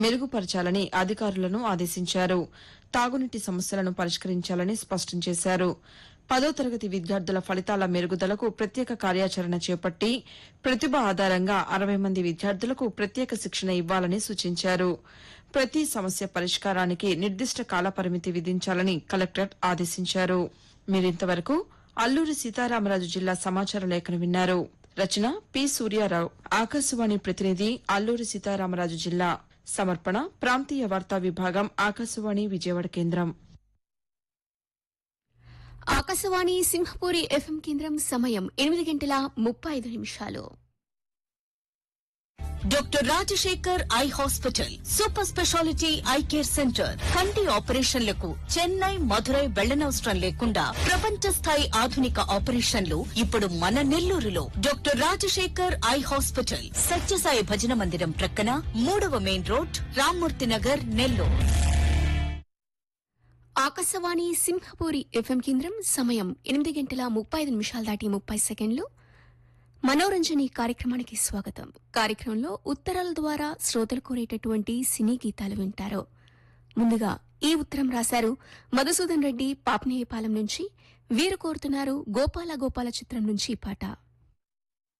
మెరుగుపరచాలని అధికారులను ఆదేశించారు తాగునీటి సమస్యలను పరిష్కరించాలని స్పష్టం చేశారు పదో తరగతి విద్యార్థుల ఫలితాల మెరుగుదలకు ప్రత్యేక కార్యాచరణ చేపట్టి ప్రతిభ ఆధారంగా అరవై మంది విద్యార్థులకు ప్రత్యేక శిక్షణ ఇవ్వాలని సూచించారు ప్రతి సమస్య పరిష్కారానికి నిర్దిష్ట కాలపరిమితి విధించాలని కలెక్టర్ ఆదేశించారు మీరింతవరకు అల్లూరి సీతారామరాజు జిల్లా సమాచార లేఖను విన్నారు రచన పి సూర్యారావు ఆకాశవాణి ప్రతినిధి అల్లూరి సీతారామరాజు జిల్లా సమర్పణ ప్రాంతీయ వార్తా విభాగం ఆకాశవాణి విజయవాడ కేంద్రం ఆకాశవాణి సింహపూరి ఎఫ్ఎం కేంద్రం సమయం ఎనిమిది గంటల ముప్పై ఐదు నిమిషాలు doctor Rajasekhar eye hospital super speciality eye care centre కంటి ఆపరేషన్లకు చెన్నై మధురై వెళ్లనవసరం లేకుండా ప్రపంచ స్థాయి ఆధునిక ఆపరేషన్లు ఇప్పుడు మన నెల్లూరులో doctor Rajasekhar eye hospital Sathya Sai భజన మందిరం ప్రక్కన మూడవ main road Rammurthy Nagar Nellore Akashvani Simhapuri FM కేంద్రం సమయం ఎనిమిది గంటల ముప్పై ఐదు నిమిషాలు దాటి ముప్పై సెకండ్లు మనోరంజని కార్యక్రమానికి స్వాగతం కార్యక్రమంలో ఉత్తరాల ద్వారా శ్రోతలు కోరేటటువంటి సినీ గీతాలు వింటారు ముందుగా ఈ ఉత్తరం రాశారు మధుసూదన్ రెడ్డి పాపనేయపాలెం నుంచి వీరు కోరుతున్నారు గోపాల గోపాల చిత్రం నుంచి ఈ పాట